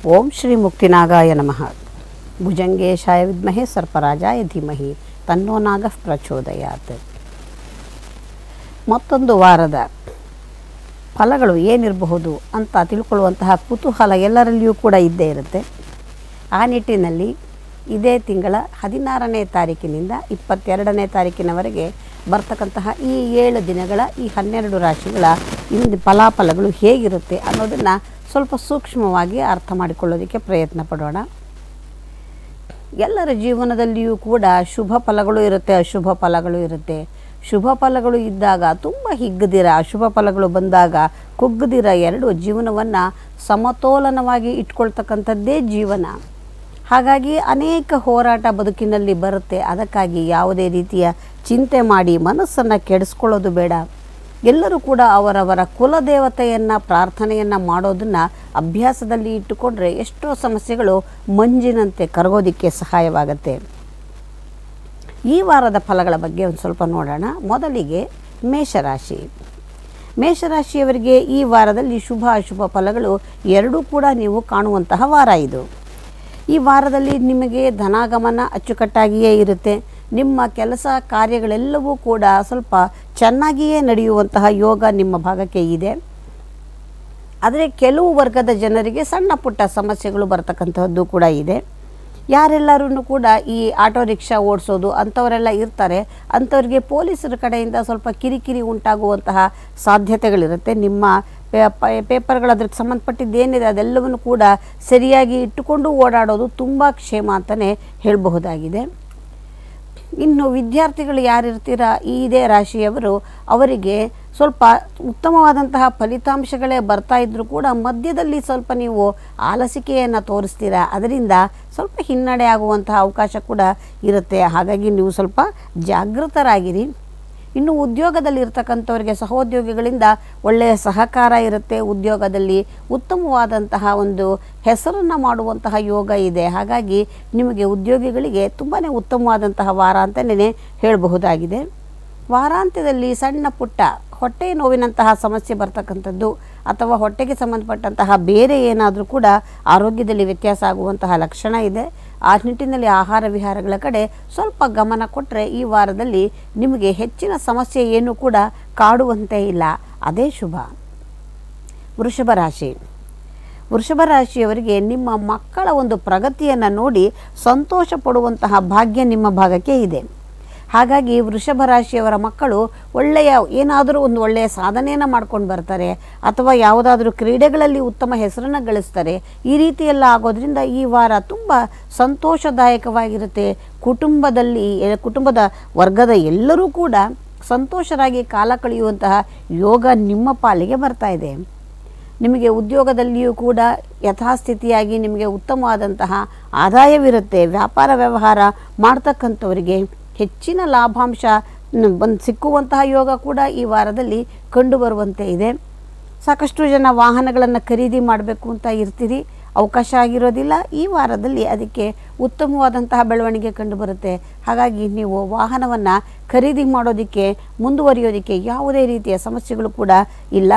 ಓಂ ಶ್ರೀ ಮುಕ್ತಿನಾಗಾಯ ನಮಃ ಭುಜಂಗೇಶಾಯ ವಿದ್ಮಹೆ ಸರ್ಪರಾಜಾಯ ಧೀಮಹಿ ತನ್ನೋ ನಾಗ ಪ್ರಚೋದಯಾತ್ ಮತ್ತೊಂದು ವಾರದ ಫಲಗಳು ಏನಿರಬಹುದು ಅಂತ ತಿಳ್ಕೊಳ್ಳುವಂತಹ ಕುತೂಹಲ ಎಲ್ಲರಲ್ಲಿಯೂ ಕೂಡ ಇದ್ದೇ ಇರುತ್ತೆ ಆ ನಿಟ್ಟಿನಲ್ಲಿ ಇದೇ ತಿಂಗಳ ಹದಿನಾರನೇ ತಾರೀಕಿನಿಂದ ಇಪ್ಪತ್ತೆರಡನೇ ತಾರೀಕಿನವರೆಗೆ ಬರ್ತಕ್ಕಂತಹ ಈ ಏಳು ದಿನಗಳ ಈ ಹನ್ನೆರಡು ರಾಶಿಗಳ ಇಂದು ಫಲಾಫಲಗಳು ಹೇಗಿರುತ್ತೆ ಅನ್ನೋದನ್ನು ಸ್ವಲ್ಪ ಸೂಕ್ಷ್ಮವಾಗಿ ಅರ್ಥ ಮಾಡಿಕೊಳ್ಳೋದಕ್ಕೆ ಪ್ರಯತ್ನ ಪಡೋಣ ಎಲ್ಲರ ಜೀವನದಲ್ಲಿಯೂ ಕೂಡ ಶುಭ ಫಲಗಳು ಇರುತ್ತೆ ಅಶುಭ ಫಲಗಳು ಇರುತ್ತೆ ಶುಭ ಫಲಗಳು ಇದ್ದಾಗ ತುಂಬ ಹಿಗ್ಗದಿರ ಅಶುಭ ಫಲಗಳು ಬಂದಾಗ ಕುಗ್ಗದಿರ ಎರಡು ಜೀವನವನ್ನು ಸಮತೋಲನವಾಗಿ ಇಟ್ಕೊಳ್ತಕ್ಕಂಥದ್ದೇ ಜೀವನ ಹಾಗಾಗಿ ಅನೇಕ ಹೋರಾಟ ಬದುಕಿನಲ್ಲಿ ಬರುತ್ತೆ ಅದಕ್ಕಾಗಿ ಯಾವುದೇ ರೀತಿಯ ಚಿಂತೆ ಮಾಡಿ ಮನಸ್ಸನ್ನು ಕೆಡಿಸ್ಕೊಳ್ಳೋದು ಬೇಡ ಎಲ್ಲರೂ ಕೂಡ ಅವರವರ ಕುಲದೇವತೆಯನ್ನು ಪ್ರಾರ್ಥನೆಯನ್ನು ಮಾಡೋದನ್ನು ಅಭ್ಯಾಸದಲ್ಲಿ ಇಟ್ಟುಕೊಂಡ್ರೆ ಎಷ್ಟೋ ಸಮಸ್ಯೆಗಳು ಮಂಜಿನಂತೆ ಕರಗೋದಿಕ್ಕೆ ಸಹಾಯವಾಗುತ್ತೆ ಈ ವಾರದ ಫಲಗಳ ಬಗ್ಗೆ ಒಂದು ಸ್ವಲ್ಪ ನೋಡೋಣ ಮೊದಲಿಗೆ ಮೇಷರಾಶಿ ಮೇಷರಾಶಿಯವರಿಗೆ ಈ ವಾರದಲ್ಲಿ ಶುಭ ಅಶುಭ ಫಲಗಳು ಎರಡೂ ಕೂಡ ನೀವು ಕಾಣುವಂತಹ ವಾರ ಇದು ಈ ವಾರದಲ್ಲಿ ನಿಮಗೆ ಧನಾಗಮನ ಅಚ್ಚುಕಟ್ಟಾಗಿಯೇ ಇರುತ್ತೆ ನಿಮ್ಮ ಕೆಲಸ ಕಾರ್ಯಗಳೆಲ್ಲವೂ ಕೂಡ ಸ್ವಲ್ಪ ಚೆನ್ನಾಗಿಯೇ ನಡೆಯುವಂತಹ ಯೋಗ ನಿಮ್ಮ ಭಾಗಕ್ಕೆ ಇದೆ ಆದರೆ ಕೆಲವು ವರ್ಗದ ಜನರಿಗೆ ಸಣ್ಣ ಪುಟ್ಟ ಸಮಸ್ಯೆಗಳು ಬರ್ತಕ್ಕಂತಹದ್ದು ಕೂಡ ಇದೆ ಯಾರೆಲ್ಲರೂ ಕೂಡ ಈ ಆಟೋ ರಿಕ್ಷಾ ಓಡಿಸೋದು ಅಂಥವರೆಲ್ಲ ಇರ್ತಾರೆ ಅಂಥವ್ರಿಗೆ ಪೊಲೀಸರ ಕಡೆಯಿಂದ ಸ್ವಲ್ಪ ಕಿರಿಕಿರಿ ಉಂಟಾಗುವಂತಹ ಸಾಧ್ಯತೆಗಳಿರುತ್ತೆ ನಿಮ್ಮ ಪೇಪರ್ಗಳು ಅದಕ್ಕೆ ಸಂಬಂಧಪಟ್ಟಿದ್ದೇನಿದೆ ಅದೆಲ್ಲವನ್ನು ಕೂಡ ಸರಿಯಾಗಿ ಇಟ್ಟುಕೊಂಡು ಓಡಾಡೋದು ತುಂಬ ಕ್ಷೇಮ ಅಂತಲೇ ಹೇಳಬಹುದಾಗಿದೆ ಇನ್ನು ವಿದ್ಯಾರ್ಥಿಗಳು ಯಾರಿರ್ತೀರ ಈ ಇದೇ ರಾಶಿಯವರು ಅವರಿಗೆ ಸ್ವಲ್ಪ ಉತ್ತಮವಾದಂತಹ ಫಲಿತಾಂಶಗಳೇ ಬರ್ತಾ ಇದ್ದರೂ ಕೂಡ ಮಧ್ಯದಲ್ಲಿ ಸ್ವಲ್ಪ ನೀವು ಆಲಸಿಕೆಯನ್ನು ತೋರಿಸ್ತೀರಾ ಅದರಿಂದ ಸ್ವಲ್ಪ ಹಿನ್ನಡೆ ಆಗುವಂತಹ ಅವಕಾಶ ಕೂಡ ಇರುತ್ತೆ ಹಾಗಾಗಿ ನೀವು ಸ್ವಲ್ಪ ಜಾಗೃತರಾಗಿರಿ ಇನ್ನು ಉದ್ಯೋಗದಲ್ಲಿ ಇರ್ತಕ್ಕಂಥವ್ರಿಗೆ ಸಹೋದ್ಯೋಗಿಗಳಿಂದ ಒಳ್ಳೆಯ ಸಹಕಾರ ಇರುತ್ತೆ ಉದ್ಯೋಗದಲ್ಲಿ ಉತ್ತಮವಾದಂತಹ ಒಂದು ಹೆಸರನ್ನು ಮಾಡುವಂತಹ ಯೋಗ ಇದೆ ಹಾಗಾಗಿ ನಿಮಗೆ ಉದ್ಯೋಗಿಗಳಿಗೆ ತುಂಬಾ ಉತ್ತಮವಾದಂತಹ ವಾರ ಅಂತಲೇ ಹೇಳಬಹುದಾಗಿದೆ ವಾರಾಂತ್ಯದಲ್ಲಿ ಸಣ್ಣ ಪುಟ್ಟ ಹೊಟ್ಟೆ ನೋವಿನಂತಹ ಸಮಸ್ಯೆ ಬರ್ತಕ್ಕಂಥದ್ದು ಅಥವಾ ಹೊಟ್ಟೆಗೆ ಸಂಬಂಧಪಟ್ಟಂತಹ ಬೇರೆ ಏನಾದರೂ ಕೂಡ ಆರೋಗ್ಯದಲ್ಲಿ ವ್ಯತ್ಯಾಸ ಆಗುವಂತಹ ಲಕ್ಷಣ ಇದೆ ಆ ನಿಟ್ಟಿನಲ್ಲಿ ಆಹಾರ ವಿಹಾರಗಳ ಕಡೆ ಸ್ವಲ್ಪ ಗಮನ ಕೊಟ್ಟರೆ ಈ ವಾರದಲ್ಲಿ ನಿಮಗೆ ಹೆಚ್ಚಿನ ಸಮಸ್ಯೆ ಏನೂ ಕೂಡ ಕಾಡುವಂತೆ ಇಲ್ಲ ಅದೇ ಶುಭ ವೃಷಭ ರಾಶಿ ವೃಷಭ ರಾಶಿಯವರಿಗೆ ನಿಮ್ಮ ಮಕ್ಕಳ ಒಂದು ಪ್ರಗತಿಯನ್ನು ನೋಡಿ ಸಂತೋಷ ಪಡುವಂತಹ ಭಾಗ್ಯ ನಿಮ್ಮ ಭಾಗಕ್ಕೆ ಇದೆ ಹಾಗಾಗಿ ವೃಷಭ ರಾಶಿಯವರ ಮಕ್ಕಳು ಒಳ್ಳೆಯ ಏನಾದರೂ ಒಂದು ಒಳ್ಳೆಯ ಸಾಧನೆಯನ್ನು ಮಾಡ್ಕೊಂಡು ಬರ್ತಾರೆ ಅಥವಾ ಯಾವುದಾದ್ರೂ ಕ್ರೀಡೆಗಳಲ್ಲಿ ಉತ್ತಮ ಹೆಸರನ್ನು ಗಳಿಸ್ತಾರೆ ಈ ರೀತಿ ಎಲ್ಲ ಆಗೋದ್ರಿಂದ ಈ ವಾರ ತುಂಬ ಸಂತೋಷದಾಯಕವಾಗಿರುತ್ತೆ ಕುಟುಂಬದಲ್ಲಿ ಎ- ಕುಟುಂಬದ ವರ್ಗದ ಎಲ್ಲರೂ ಕೂಡ ಸಂತೋಷರಾಗಿ ಕಾಲ ಕಳೆಯುವಂತಹ ಯೋಗ ನಿಮ್ಮ ಪಾಲಿಗೆ ಬರ್ತಾ ಇದೆ ನಿಮಗೆ ಉದ್ಯೋಗದಲ್ಲಿಯೂ ಕೂಡ ಯಥಾಸ್ಥಿತಿಯಾಗಿ ನಿಮಗೆ ಉತ್ತಮವಾದಂತಹ ಆದಾಯವಿರುತ್ತೆ ವ್ಯಾಪಾರ ವ್ಯವಹಾರ ಮಾಡ್ತಕ್ಕಂಥವರಿಗೆ ಹೆಚ್ಚಿನ ಲಾಭಾಂಶ ಬಂದು ಸಿಕ್ಕುವಂತಹ ಯೋಗ ಕೂಡ ಈ ವಾರದಲ್ಲಿ ಕಂಡುಬರುವಂತೆ ಇದೆ ಸಾಕಷ್ಟು ಜನ ವಾಹನಗಳನ್ನು ಖರೀದಿ ಮಾಡಬೇಕು ಅಂತ ಇರ್ತೀರಿ ಅವಕಾಶ ಆಗಿರೋದಿಲ್ಲ ಈ ವಾರದಲ್ಲಿ ಅದಕ್ಕೆ ಉತ್ತಮವಾದಂತಹ ಬೆಳವಣಿಗೆ ಕಂಡುಬರುತ್ತೆ ಹಾಗಾಗಿ ನೀವು ವಾಹನವನ್ನು ಖರೀದಿ ಮಾಡೋದಕ್ಕೆ ಮುಂದುವರಿಯೋದಕ್ಕೆ ಯಾವುದೇ ರೀತಿಯ ಸಮಸ್ಯೆಗಳು ಕೂಡ ಇಲ್ಲ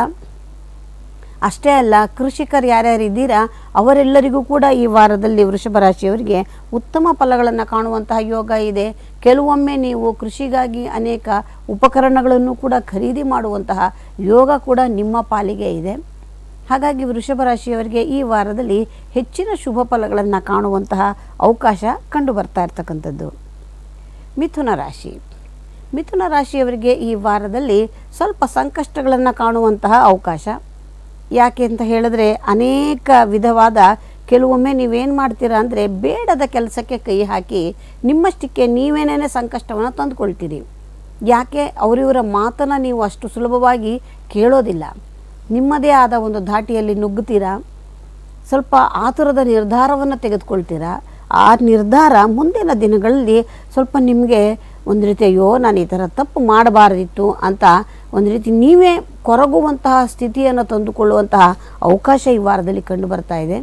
ಅಷ್ಟೇ ಅಲ್ಲ ಕೃಷಿಕರು ಯಾರ್ಯಾರು ಇದ್ದೀರಾ ಅವರೆಲ್ಲರಿಗೂ ಕೂಡ ಈ ವಾರದಲ್ಲಿ ವೃಷಭ ರಾಶಿಯವರಿಗೆ ಉತ್ತಮ ಫಲಗಳನ್ನು ಕಾಣುವಂತಹ ಯೋಗ ಇದೆ ಕೆಲವೊಮ್ಮೆ ನೀವು ಕೃಷಿಗಾಗಿ ಅನೇಕ ಉಪಕರಣಗಳನ್ನು ಕೂಡ ಖರೀದಿ ಮಾಡುವಂತಹ ಯೋಗ ಕೂಡ ನಿಮ್ಮ ಪಾಲಿಗೆ ಇದೆ ಹಾಗಾಗಿ ವೃಷಭ ರಾಶಿಯವರಿಗೆ ಈ ವಾರದಲ್ಲಿ ಹೆಚ್ಚಿನ ಶುಭ ಫಲಗಳನ್ನು ಕಾಣುವಂತಹ ಅವಕಾಶ ಕಂಡು ಬರ್ತಾ ಇರ್ತಕ್ಕಂಥದ್ದು ಮಿಥುನ ರಾಶಿ ಮಿಥುನ ರಾಶಿಯವರಿಗೆ ಈ ವಾರದಲ್ಲಿ ಸ್ವಲ್ಪ ಸಂಕಷ್ಟಗಳನ್ನು ಕಾಣುವಂತಹ ಅವಕಾಶ ಯಾಕೆ ಅಂತ ಹೇಳಿದ್ರೆ ಅನೇಕ ವಿಧವಾದ ಕೆಲವೊಮ್ಮೆ ನೀವೇನು ಮಾಡ್ತೀರಾ ಅಂದರೆ ಬೇಡದ ಕೆಲಸಕ್ಕೆ ಕೈ ಹಾಕಿ ನಿಮ್ಮಷ್ಟಕ್ಕೆ ನೀವೇನೇ ಸಂಕಷ್ಟವನ್ನು ತಂದುಕೊಳ್ತೀರಿ ಯಾಕೆ ಅವರಿವರ ಮಾತನ್ನು ನೀವು ಅಷ್ಟು ಸುಲಭವಾಗಿ ಕೇಳೋದಿಲ್ಲ ನಿಮ್ಮದೇ ಆದ ಒಂದು ಧಾಟಿಯಲ್ಲಿ ನುಗ್ಗುತ್ತೀರಾ ಸ್ವಲ್ಪ ಆತುರದ ನಿರ್ಧಾರವನ್ನು ತೆಗೆದುಕೊಳ್ತೀರಾ ಆ ನಿರ್ಧಾರ ಮುಂದಿನ ದಿನಗಳಲ್ಲಿ ಸ್ವಲ್ಪ ನಿಮಗೆ ಒಂದು ರೀತಿ ಅಯ್ಯೋ ನಾನು ಈ ಥರ ತಪ್ಪು ಮಾಡಬಾರ್ದಿತ್ತು ಅಂತ ಒಂದು ರೀತಿ ನೀವೇ ಕೊರಗುವಂತಹ ಸ್ಥಿತಿಯನ್ನು ತಂದುಕೊಳ್ಳುವಂತಹ ಅವಕಾಶ ಈ ವಾರದಲ್ಲಿ ಕಂಡು ಬರ್ತಾ ಇದೆ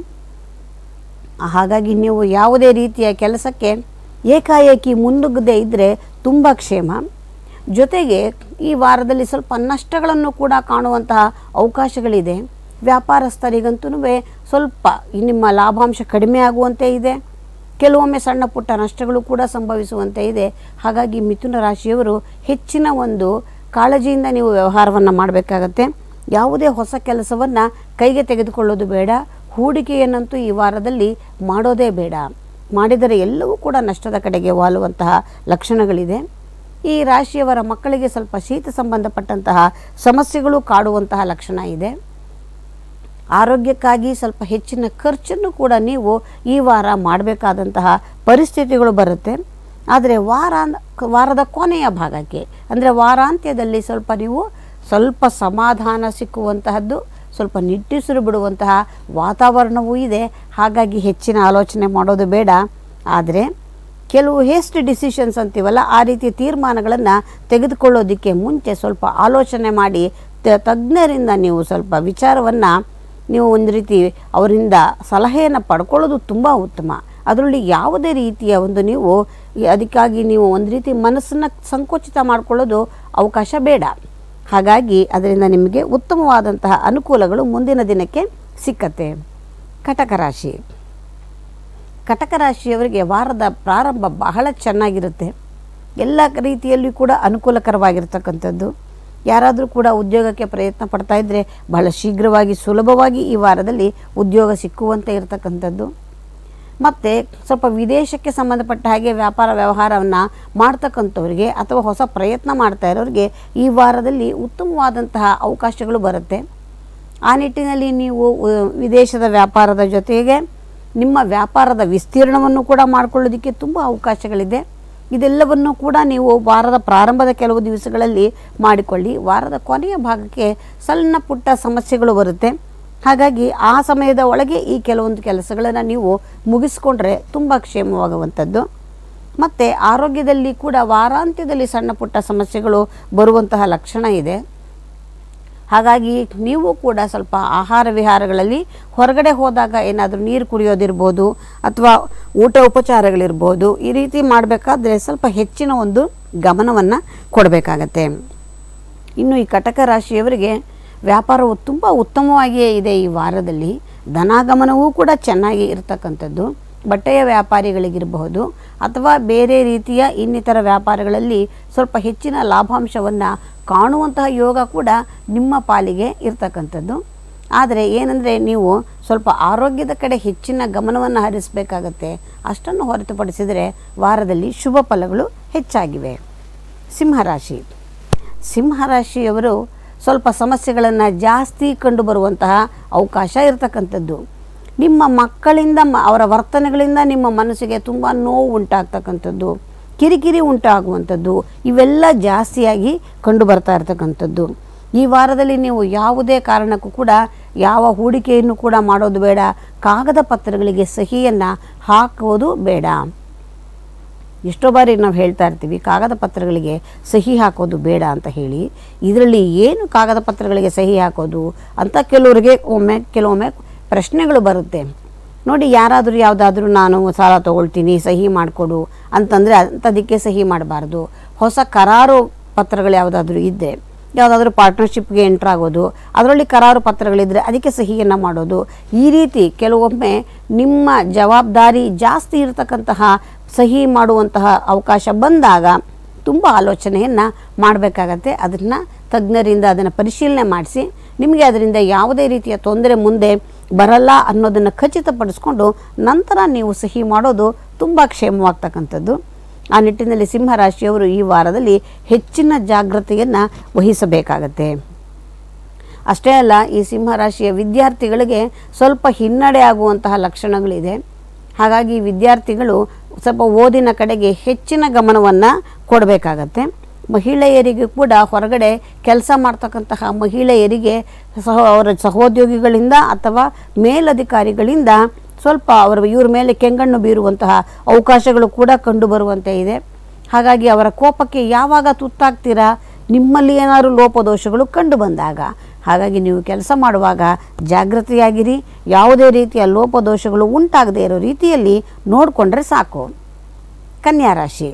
ಹಾಗಾಗಿ ನೀವು ಯಾವುದೇ ರೀತಿಯ ಕೆಲಸಕ್ಕೆ ಏಕಾಏಕಿ ಮುನ್ನುಗ್ಗದೇ ಇದ್ದರೆ ತುಂಬ ಕ್ಷೇಮ ಜೊತೆಗೆ ಈ ವಾರದಲ್ಲಿ ಸ್ವಲ್ಪ ನಷ್ಟಗಳನ್ನು ಕೂಡ ಕಾಣುವಂತಹ ಅವಕಾಶಗಳಿದೆ ವ್ಯಾಪಾರಸ್ಥರಿಗಂತೂ ಸ್ವಲ್ಪ ನಿಮ್ಮ ಲಾಭಾಂಶ ಕಡಿಮೆ ಆಗುವಂತೆ ಇದೆ ಕೆಲವೊಮ್ಮೆ ಸಣ್ಣ ಪುಟ್ಟ ನಷ್ಟಗಳು ಕೂಡ ಸಂಭವಿಸುವಂತೆ ಇದೆ ಹಾಗಾಗಿ ಮಿಥುನ ರಾಶಿಯವರು ಹೆಚ್ಚಿನ ಒಂದು ಕಾಳಜಿಯಿಂದ ನೀವು ವ್ಯವಹಾರವನ್ನು ಮಾಡಬೇಕಾಗತ್ತೆ ಯಾವುದೇ ಹೊಸ ಕೆಲಸವನ್ನು ಕೈಗೆ ತೆಗೆದುಕೊಳ್ಳೋದು ಬೇಡ ಹೂಡಿಕೆಯನ್ನಂತೂ ಈ ವಾರದಲ್ಲಿ ಮಾಡೋದೇ ಬೇಡ ಮಾಡಿದರೆ ಎಲ್ಲವೂ ಕೂಡ ನಷ್ಟದ ಕಡೆಗೆ ವಾಲುವಂತಹ ಲಕ್ಷಣಗಳಿದೆ ಈ ರಾಶಿಯವರ ಮಕ್ಕಳಿಗೆ ಸ್ವಲ್ಪ ಶೀತ ಸಂಬಂಧಪಟ್ಟಂತಹ ಸಮಸ್ಯೆಗಳು ಕಾಡುವಂತಹ ಲಕ್ಷಣ ಇದೆ ಆರೋಗ್ಯಕ್ಕಾಗಿ ಸ್ವಲ್ಪ ಹೆಚ್ಚಿನ ಖರ್ಚನ್ನು ಕೂಡ ನೀವು ಈ ವಾರ ಮಾಡಬೇಕಾದಂತಹ ಪರಿಸ್ಥಿತಿಗಳು ಬರುತ್ತೆ ಆದರೆ ವಾರ ವಾರದ ಕೊನೆಯ ಭಾಗಕ್ಕೆ ಅಂದರೆ ವಾರಾಂತ್ಯದಲ್ಲಿ ಸ್ವಲ್ಪ ನೀವು ಸ್ವಲ್ಪ ಸಮಾಧಾನ ಸಿಕ್ಕುವಂತಹದ್ದು ಸ್ವಲ್ಪ ನಿಟ್ಟುಸಿರು ಬಿಡುವಂತಹ ವಾತಾವರಣವೂ ಇದೆ ಹಾಗಾಗಿ ಹೆಚ್ಚಿನ ಆಲೋಚನೆ ಮಾಡೋದು ಬೇಡ ಆದರೆ ಕೆಲವು ಹೇಸ್ಟ್ ಡಿಸಿಷನ್ಸ್ ಅಂತೀವಲ್ಲ ಆ ರೀತಿ ತೀರ್ಮಾನಗಳನ್ನು ತೆಗೆದುಕೊಳ್ಳೋದಕ್ಕೆ ಮುಂಚೆ ಸ್ವಲ್ಪ ಆಲೋಚನೆ ಮಾಡಿ ತ- ತಜ್ಞರಿಂದ ನೀವು ಸ್ವಲ್ಪ ವಿಚಾರವನ್ನು ನೀವು ಒಂದು ರೀತಿ ಅವರಿಂದ ಸಲಹೆಯನ್ನು ಪಡ್ಕೊಳ್ಳೋದು ತುಂಬ ಉತ್ತಮ ಅದರಲ್ಲಿ ಯಾವುದೇ ರೀತಿಯ ಒಂದು ನೀವು ಈ- ಅದಕ್ಕಾಗಿ ನೀವು ಒಂದು ರೀತಿ ಮನಸ್ಸನ್ನು ಸಂಕೋಚಿತ ಮಾಡಿಕೊಳ್ಳೋದು ಅವಕಾಶ ಬೇಡ ಹಾಗಾಗಿ ಅದರಿಂದ ನಿಮಗೆ ಉತ್ತಮವಾದಂತಹ ಅನುಕೂಲಗಳು ಮುಂದಿನ ದಿನಕ್ಕೆ ಸಿಕ್ಕತ್ತೆ ಕಟಕ ರಾಶಿ ಕಟಕ ರಾಶಿಯವರಿಗೆ ವಾರದ ಪ್ರಾರಂಭ ಬಹಳ ಚೆನ್ನಾಗಿರುತ್ತೆ ಎಲ್ಲ ರೀತಿಯಲ್ಲೂ ಕೂಡ ಅನುಕೂಲಕರವಾಗಿರ್ತಕ್ಕಂಥದ್ದು ಯಾರಾದರೂ ಕೂಡ ಉದ್ಯೋಗಕ್ಕೆ ಪ್ರಯತ್ನ ಪಡ್ತಾ ಇದ್ದರೆ ಬಹಳ ಶೀಘ್ರವಾಗಿ ಸುಲಭವಾಗಿ ಈ ವಾರದಲ್ಲಿ ಉದ್ಯೋಗ ಸಿಕ್ಕುವಂತೆ ಇರತಕ್ಕಂಥದ್ದು ಮತ್ತು ಸ್ವಲ್ಪ ವಿದೇಶಕ್ಕೆ ಸಂಬಂಧಪಟ್ಟ ಹಾಗೆ ವ್ಯಾಪಾರ ವ್ಯವಹಾರವನ್ನು ಮಾಡ್ತಕ್ಕಂಥವ್ರಿಗೆ ಅಥವಾ ಹೊಸ ಪ್ರಯತ್ನ ಮಾಡ್ತಾ ಇರೋರಿಗೆ ಈ ವಾರದಲ್ಲಿ ಉತ್ತಮವಾದಂತಹ ಅವಕಾಶಗಳು ಬರುತ್ತೆ ಆ ನಿಟ್ಟಿನಲ್ಲಿ ನೀವು ಉ- ವಿದೇಶದ ವ್ಯಾಪಾರದ ಜೊತೆಗೆ ನಿಮ್ಮ ವ್ಯಾಪಾರದ ವಿಸ್ತೀರ್ಣವನ್ನು ಕೂಡ ಮಾಡಿಕೊಳ್ಳೋದಕ್ಕೆ ತುಂಬ ಅವಕಾಶಗಳಿದೆ ಇದೆಲ್ಲವನ್ನು ಕೂಡ ನೀವು ವಾರದ ಪ್ರಾರಂಭದ ಕೆಲವು ದಿವಸಗಳಲ್ಲಿ ಮಾಡಿಕೊಳ್ಳಿ ವಾರದ ಕೊನೆಯ ಭಾಗಕ್ಕೆ ಸಣ್ಣ ಪುಟ್ಟ ಸಮಸ್ಯೆಗಳು ಬರುತ್ತೆ ಹಾಗಾಗಿ ಆ ಸಮಯದ ಒಳಗೆ ಈ ಕೆಲವೊಂದು ಕೆಲಸಗಳನ್ನು ನೀವು ಮುಗಿಸ್ಕೊಂಡ್ರೆ ತುಂಬ ಕ್ಷೇಮವಾಗುವಂಥದ್ದು ಮತ್ತು ಆರೋಗ್ಯದಲ್ಲಿ ಕೂಡ ವಾರಾಂತ್ಯದಲ್ಲಿ ಸಣ್ಣ ಪುಟ್ಟ ಸಮಸ್ಯೆಗಳು ಬರುವಂತಹ ಲಕ್ಷಣ ಇದೆ ಹಾಗಾಗಿ ನೀವು ಕೂಡ ಸ್ವಲ್ಪ ಆಹಾರ ವಿಹಾರಗಳಲ್ಲಿ ಹೊರಗಡೆ ಹೋದಾಗ ಏನಾದರೂ ನೀರು ಕುಡಿಯೋದಿರ್ಬೋದು ಅಥವಾ ಊಟ ಉಪಚಾರಗಳಿರ್ಬೋದು ಈ ರೀತಿ ಮಾಡಬೇಕಾದ್ರೆ ಸ್ವಲ್ಪ ಹೆಚ್ಚಿನ ಒಂದು ಗಮನವನ್ನು ಕೊಡಬೇಕಾಗತ್ತೆ ಇನ್ನು ಈ ಕಟಕ ರಾಶಿಯವರಿಗೆ ವ್ಯಾಪಾರವು ತುಂಬ ಉತ್ತಮವಾಗಿಯೇ ಇದೆ ಈ ವಾರದಲ್ಲಿ ಧನಾಗಮನವೂ ಕೂಡ ಚೆನ್ನಾಗಿ ಇರತಕ್ಕಂಥದ್ದು ಬಟ್ಟೆಯ ವ್ಯಾಪಾರಿಗಳಿಗಿರಬಹುದು ಅಥವಾ ಬೇರೆ ರೀತಿಯ ಇನ್ನಿತರ ವ್ಯಾಪಾರಗಳಲ್ಲಿ ಸ್ವಲ್ಪ ಹೆಚ್ಚಿನ ಲಾಭಾಂಶವನ್ನು ಕಾಣುವಂತಹ ಯೋಗ ಕೂಡ ನಿಮ್ಮ ಪಾಲಿಗೆ ಇರತಕ್ಕಂಥದ್ದು ಆದರೆ ಏನಂದರೆ ನೀವು ಸ್ವಲ್ಪ ಆರೋಗ್ಯದ ಕಡೆ ಹೆಚ್ಚಿನ ಗಮನವನ್ನು ಹರಿಸಬೇಕಾಗತ್ತೆ ಅಷ್ಟನ್ನು ಹೊರತುಪಡಿಸಿದರೆ ವಾರದಲ್ಲಿ ಶುಭ ಫಲಗಳು ಹೆಚ್ಚಾಗಿವೆ ಸಿಂಹರಾಶಿ ಸಿಂಹರಾಶಿಯವರು ಸ್ವಲ್ಪ ಸಮಸ್ಯೆಗಳನ್ನು ಜಾಸ್ತಿ ಕಂಡುಬರುವಂತಹ ಅವಕಾಶ ಇರತಕ್ಕಂಥದ್ದು ನಿಮ್ಮ ಮಕ್ಕಳಿಂದ ಮ ಅವರ ವರ್ತನೆಗಳಿಂದ ನಿಮ್ಮ ಮನಸ್ಸಿಗೆ ತುಂಬ ನೋವು ಉಂಟಾಗ್ತಕ್ಕಂಥದ್ದು ಕಿರಿಕಿರಿ ಉಂಟಾಗುವಂಥದ್ದು ಇವೆಲ್ಲ ಜಾಸ್ತಿಯಾಗಿ ಕಂಡು ಬರ್ತಾ ಇರತಕ್ಕಂಥದ್ದು ಈ ವಾರದಲ್ಲಿ ನೀವು ಯಾವುದೇ ಕಾರಣಕ್ಕೂ ಕೂಡ ಯಾವ ಹೂಡಿಕೆಯನ್ನು ಕೂಡ ಮಾಡೋದು ಬೇಡ ಕಾಗದ ಪತ್ರಗಳಿಗೆ ಸಹಿಯನ್ನು ಹಾಕುವುದು ಬೇಡ ಎಷ್ಟೋ ಬಾರಿ ನಾವು ಹೇಳ್ತಾ ಇರ್ತೀವಿ ಕಾಗದ ಪತ್ರಗಳಿಗೆ ಸಹಿ ಹಾಕೋದು ಬೇಡ ಅಂತ ಹೇಳಿ ಇದರಲ್ಲಿ ಏನು ಕಾಗದ ಪತ್ರಗಳಿಗೆ ಸಹಿ ಹಾಕೋದು ಅಂತ ಕೆಲವರಿಗೆ ಒಮ್ಮೆ ಕೆಲವೊಮ್ಮೆ ಪ್ರಶ್ನೆಗಳು ಬರುತ್ತೆ ನೋಡಿ ಯಾರಾದರೂ ಯಾವುದಾದ್ರೂ ನಾನು ಸಾಲ ತೊಗೊಳ್ತೀನಿ ಸಹಿ ಮಾಡಿಕೊಡು ಅಂತಂದರೆ ಅಂಥದಕ್ಕೆ ಸಹಿ ಮಾಡಬಾರ್ದು ಹೊಸ ಕರಾರು ಪತ್ರಗಳು ಯಾವುದಾದ್ರೂ ಇದ್ದರೆ ಯಾವುದಾದ್ರೂ ಪಾರ್ಟ್ನರ್ಶಿಪ್ಗೆ ಎಂಟ್ರ್ ಆಗೋದು ಅದರಲ್ಲಿ ಕರಾರು ಪತ್ರಗಳಿದ್ದರೆ ಅದಕ್ಕೆ ಸಹಿಯನ್ನು ಮಾಡೋದು ಈ ರೀತಿ ಕೆಲವೊಮ್ಮೆ ನಿಮ್ಮ ಜವಾಬ್ದಾರಿ ಜಾಸ್ತಿ ಇರತಕ್ಕಂತಹ ಸಹಿ ಮಾಡುವಂತಹ ಅವಕಾಶ ಬಂದಾಗ ತುಂಬ ಆಲೋಚನೆಯನ್ನು ಮಾಡಬೇಕಾಗತ್ತೆ ಅದನ್ನು ತಜ್ಞರಿಂದ ಅದನ್ನು ಪರಿಶೀಲನೆ ಮಾಡಿಸಿ ನಿಮಗೆ ಅದರಿಂದ ಯಾವುದೇ ರೀತಿಯ ತೊಂದರೆ ಮುಂದೆ ಬರಲ್ಲ ಅನ್ನೋದನ್ನು ಖಚಿತಪಡಿಸ್ಕೊಂಡು ನಂತರ ನೀವು ಸಹಿ ಮಾಡೋದು ತುಂಬ ಕ್ಷೇಮವಾಗ್ತಕ್ಕಂಥದ್ದು ಆ ನಿಟ್ಟಿನಲ್ಲಿ ಸಿಂಹರಾಶಿಯವರು ಈ ವಾರದಲ್ಲಿ ಹೆಚ್ಚಿನ ಜಾಗೃತೆಯನ್ನು ವಹಿಸಬೇಕಾಗತ್ತೆ ಅಷ್ಟೇ ಅಲ್ಲ ಈ ಸಿಂಹರಾಶಿಯ ವಿದ್ಯಾರ್ಥಿಗಳಿಗೆ ಸ್ವಲ್ಪ ಹಿನ್ನಡೆ ಆಗುವಂತಹ ಲಕ್ಷಣಗಳಿದೆ ಹಾಗಾಗಿ ವಿದ್ಯಾರ್ಥಿಗಳು ಸ್ವಲ್ಪ ಓದಿನ ಕಡೆಗೆ ಹೆಚ್ಚಿನ ಗಮನವನ್ನು ಕೊಡಬೇಕಾಗತ್ತೆ ಮಹಿಳೆಯರಿಗೆ ಕೂಡ ಹೊರಗಡೆ ಕೆಲಸ ಮಾಡ್ತಕ್ಕಂತಹ ಮಹಿಳೆಯರಿಗೆ ಸಹ ಅವರ ಸಹೋದ್ಯೋಗಿಗಳಿಂದ ಅಥವಾ ಮೇಲಧಿಕಾರಿಗಳಿಂದ ಸ್ವಲ್ಪ ಅವರ ಇವ್ರ ಮೇಲೆ ಕೆಂಗಣ್ಣು ಬೀರುವಂತಹ ಅವಕಾಶಗಳು ಕೂಡ ಕಂಡು ಬರುವಂತೆ ಇದೆ ಹಾಗಾಗಿ ಅವರ ಕೋಪಕ್ಕೆ ಯಾವಾಗ ತುತ್ತಾಗ್ತೀರಾ ನಿಮ್ಮಲ್ಲಿ ಏನಾದರೂ ಲೋಪದೋಷಗಳು ಕಂಡು ಬಂದಾಗ ಹಾಗಾಗಿ ನೀವು ಕೆಲಸ ಮಾಡುವಾಗ ಜಾಗೃತಿಯಾಗಿರಿ ಯಾವುದೇ ರೀತಿಯ ಲೋಪದೋಷಗಳು ಉಂಟಾಗದೇ ಇರೋ ರೀತಿಯಲ್ಲಿ ನೋಡಿಕೊಂಡ್ರೆ ಸಾಕು ಕನ್ಯಾ ರಾಶಿ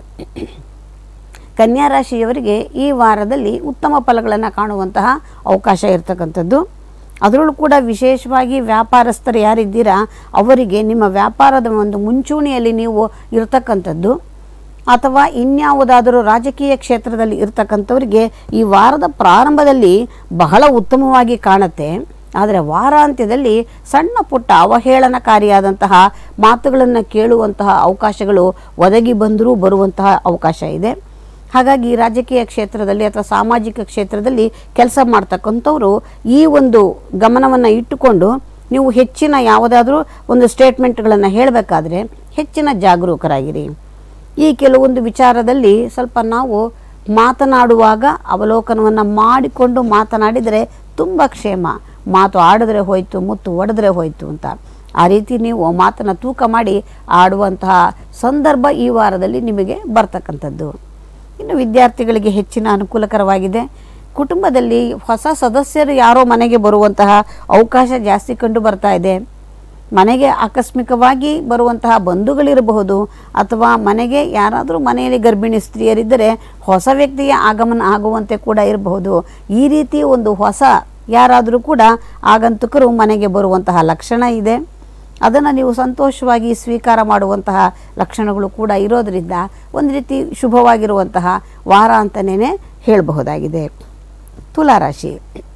ಕನ್ಯಾ ರಾಶಿಯವರಿಗೆ ಈ ವಾರದಲ್ಲಿ ಉತ್ತಮ ಫಲಗಳನ್ನು ಕಾಣುವಂತಹ ಅವಕಾಶ ಇರತಕ್ಕಂಥದ್ದು ಅದರಲ್ಲೂ ಕೂಡ ವಿಶೇಷವಾಗಿ ವ್ಯಾಪಾರಸ್ಥರು ಯಾರಿದ್ದೀರಾ ಅವರಿಗೆ ನಿಮ್ಮ ವ್ಯಾಪಾರದ ಒಂದು ಮುಂಚೂಣಿಯಲ್ಲಿ ನೀವು ಇರತಕ್ಕಂಥದ್ದು ಅಥವಾ ಇನ್ಯಾವುದಾದರೂ ರಾಜಕೀಯ ಕ್ಷೇತ್ರದಲ್ಲಿ ಇರ್ತಕ್ಕಂಥವ್ರಿಗೆ ಈ ವಾರದ ಪ್ರಾರಂಭದಲ್ಲಿ ಬಹಳ ಉತ್ತಮವಾಗಿ ಕಾಣುತ್ತೆ ಆದರೆ ವಾರಾಂತ್ಯದಲ್ಲಿ ಸಣ್ಣ ಪುಟ್ಟ ಅವಹೇಳನಕಾರಿಯಾದಂತಹ ಮಾತುಗಳನ್ನು ಕೇಳುವಂತಹ ಅವಕಾಶಗಳು ಒದಗಿ ಬಂದರೂ ಬರುವಂತಹ ಅವಕಾಶ ಇದೆ ಹಾಗಾಗಿ ರಾಜಕೀಯ ಕ್ಷೇತ್ರದಲ್ಲಿ ಅಥವಾ ಸಾಮಾಜಿಕ ಕ್ಷೇತ್ರದಲ್ಲಿ ಕೆಲಸ ಮಾಡ್ತಕ್ಕಂಥವ್ರು ಈ ಒಂದು ಗಮನವನ್ನು ಇಟ್ಟುಕೊಂಡು ನೀವು ಹೆಚ್ಚಿನ ಯಾವುದಾದ್ರೂ ಒಂದು ಸ್ಟೇಟ್ಮೆಂಟ್ಗಳನ್ನು ಹೇಳಬೇಕಾದ್ರೆ ಹೆಚ್ಚಿನ ಜಾಗರೂಕರಾಗಿರಿ ಈ ಕೆಲವೊಂದು ವಿಚಾರದಲ್ಲಿ ಸ್ವಲ್ಪ ನಾವು ಮಾತನಾಡುವಾಗ ಅವಲೋಕನವನ್ನು ಮಾಡಿಕೊಂಡು ಮಾತನಾಡಿದರೆ ತುಂಬ ಕ್ಷೇಮ ಮಾತು ಆಡಿದ್ರೆ ಹೋಯ್ತು ಮುತ್ತು ಒಡೆದ್ರೆ ಹೋಯ್ತು ಅಂತ ಆ ರೀತಿ ನೀವು ಮಾತನ್ನು ತೂಕ ಮಾಡಿ ಆಡುವಂತಹ ಸಂದರ್ಭ ಈ ವಾರದಲ್ಲಿ ನಿಮಗೆ ಬರ್ತಕ್ಕಂಥದ್ದು ಇನ್ನು ವಿದ್ಯಾರ್ಥಿಗಳಿಗೆ ಹೆಚ್ಚಿನ ಅನುಕೂಲಕರವಾಗಿದೆ ಕುಟುಂಬದಲ್ಲಿ ಹೊಸ ಸದಸ್ಯರು ಯಾರೋ ಮನೆಗೆ ಬರುವಂತಹ ಅವಕಾಶ ಜಾಸ್ತಿ ಕಂಡು ಬರ್ತಾ ಇದೆ ಮನೆಗೆ ಆಕಸ್ಮಿಕವಾಗಿ ಬರುವಂತಹ ಬಂಧುಗಳಿರಬಹುದು ಅಥವಾ ಮನೆಗೆ ಯಾರಾದರೂ ಮನೆಯಲ್ಲಿ ಗರ್ಭಿಣಿ ಸ್ತ್ರೀಯರಿದ್ದರೆ ಹೊಸ ವ್ಯಕ್ತಿಯ ಆಗಮನ ಆಗುವಂತೆ ಕೂಡ ಇರಬಹುದು ಈ ರೀತಿ ಒಂದು ಹೊಸ ಯಾರಾದರೂ ಕೂಡ ಆಗಂತುಕರು ಮನೆಗೆ ಬರುವಂತಹ ಲಕ್ಷಣ ಇದೆ ಅದನ್ನು ನೀವು ಸಂತೋಷವಾಗಿ ಸ್ವೀಕಾರ ಮಾಡುವಂತಹ ಲಕ್ಷಣಗಳು ಕೂಡ ಇರೋದರಿಂದ ಒಂದು ರೀತಿ ಶುಭವಾಗಿರುವಂತಹ ವಾರ ಅಂತಲೇ ಹೇಳಬಹುದಾಗಿದೆ ತುಲಾರಾಶಿ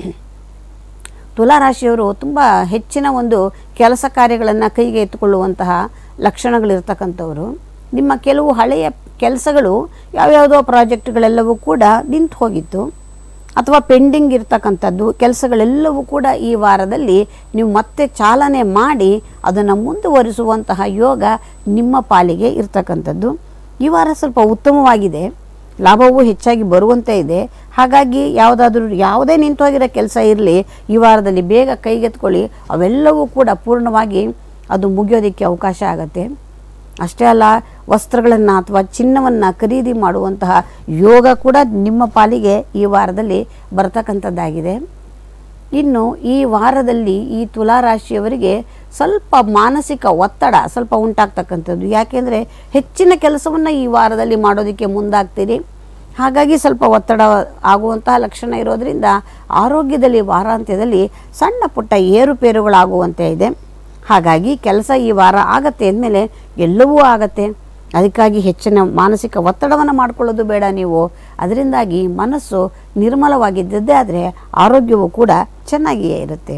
ತುಲಾರಾಶಿಯವರು ತುಂಬ ಹೆಚ್ಚಿನ ಒಂದು ಕೆಲಸ ಕಾರ್ಯಗಳನ್ನು ಕೈಗೆ ಎತ್ತುಕೊಳ್ಳುವಂತಹ ಲಕ್ಷಣಗಳಿರ್ತಕ್ಕಂಥವರು ನಿಮ್ಮ ಕೆಲವು ಹಳೆಯ ಕೆಲಸಗಳು ಯಾವ್ಯಾವುದೋ ಪ್ರಾಜೆಕ್ಟ್ಗಳೆಲ್ಲವೂ ಕೂಡ ನಿಂತು ಹೋಗಿತ್ತು ಅಥವಾ ಪೆಂಡಿಂಗ್ ಇರ್ತಕ್ಕಂಥದ್ದು ಕೆಲಸಗಳೆಲ್ಲವೂ ಕೂಡ ಈ ವಾರದಲ್ಲಿ ನೀವು ಮತ್ತೆ ಚಾಲನೆ ಮಾಡಿ ಅದನ್ನು ಮುಂದುವರಿಸುವಂತಹ ಯೋಗ ನಿಮ್ಮ ಪಾಲಿಗೆ ಇರ್ತಕ್ಕಂಥದ್ದು ಈ ವಾರ ಸ್ವಲ್ಪ ಉತ್ತಮವಾಗಿದೆ ಲಾಭವೂ ಹೆಚ್ಚಾಗಿ ಬರುವಂತೆ ಇದೆ ಹಾಗಾಗಿ ಯಾವುದಾದ್ರೂ ಯಾವುದೇ ನಿಂತೋಗಿರೋ ಕೆಲಸ ಇರಲಿ ಈ ವಾರದಲ್ಲಿ ಬೇಗ ಕೈಗೆತ್ಕೊಳ್ಳಿ ಅವೆಲ್ಲವೂ ಕೂಡ ಪೂರ್ಣವಾಗಿ ಅದು ಮುಗಿಯೋದಕ್ಕೆ ಅವಕಾಶ ಆಗುತ್ತೆ ಅಷ್ಟೇ ಅಲ್ಲ ವಸ್ತ್ರಗಳನ್ನು ಅಥವಾ ಚಿನ್ನವನ್ನು ಖರೀದಿ ಮಾಡುವಂತಹ ಯೋಗ ಕೂಡ ನಿಮ್ಮ ಪಾಲಿಗೆ ಈ ವಾರದಲ್ಲಿ ಬರ್ತಕ್ಕಂಥದ್ದಾಗಿದೆ ಇನ್ನು ಈ ವಾರದಲ್ಲಿ ಈ ತುಲಾರಾಶಿಯವರಿಗೆ ಸ್ವಲ್ಪ ಮಾನಸಿಕ ಒತ್ತಡ ಸ್ವಲ್ಪ ಉಂಟಾಗ್ತಕ್ಕಂಥದ್ದು ಯಾಕೆಂದರೆ ಹೆಚ್ಚಿನ ಕೆಲಸವನ್ನು ಈ ವಾರದಲ್ಲಿ ಮಾಡೋದಕ್ಕೆ ಮುಂದಾಗ್ತೀರಿ ಹಾಗಾಗಿ ಸ್ವಲ್ಪ ಒತ್ತಡ ಆಗುವಂತಹ ಲಕ್ಷಣ ಇರೋದರಿಂದ ಆರೋಗ್ಯದಲ್ಲಿ ವಾರಾಂತ್ಯದಲ್ಲಿ ಸಣ್ಣ ಪುಟ್ಟ ಏರುಪೇರುಗಳಾಗುವಂತೆ ಇದೆ ಹಾಗಾಗಿ ಕೆಲಸ ಈ ವಾರ ಆಗತ್ತೆ ಅಂದಮೇಲೆ ಎಲ್ಲವೂ ಆಗತ್ತೆ ಅದಕ್ಕಾಗಿ ಹೆಚ್ಚಿನ ಮಾನಸಿಕ ಒತ್ತಡವನ್ನು ಮಾಡ್ಕೊಳ್ಳೋದು ಬೇಡ ನೀವು ಅದರಿಂದಾಗಿ ಮನಸ್ಸು ನಿರ್ಮಲವಾಗಿದ್ದದ್ದೇ ಆದರೆ ಆರೋಗ್ಯವು ಕೂಡ ಚೆನ್ನಾಗಿಯೇ ಇರುತ್ತೆ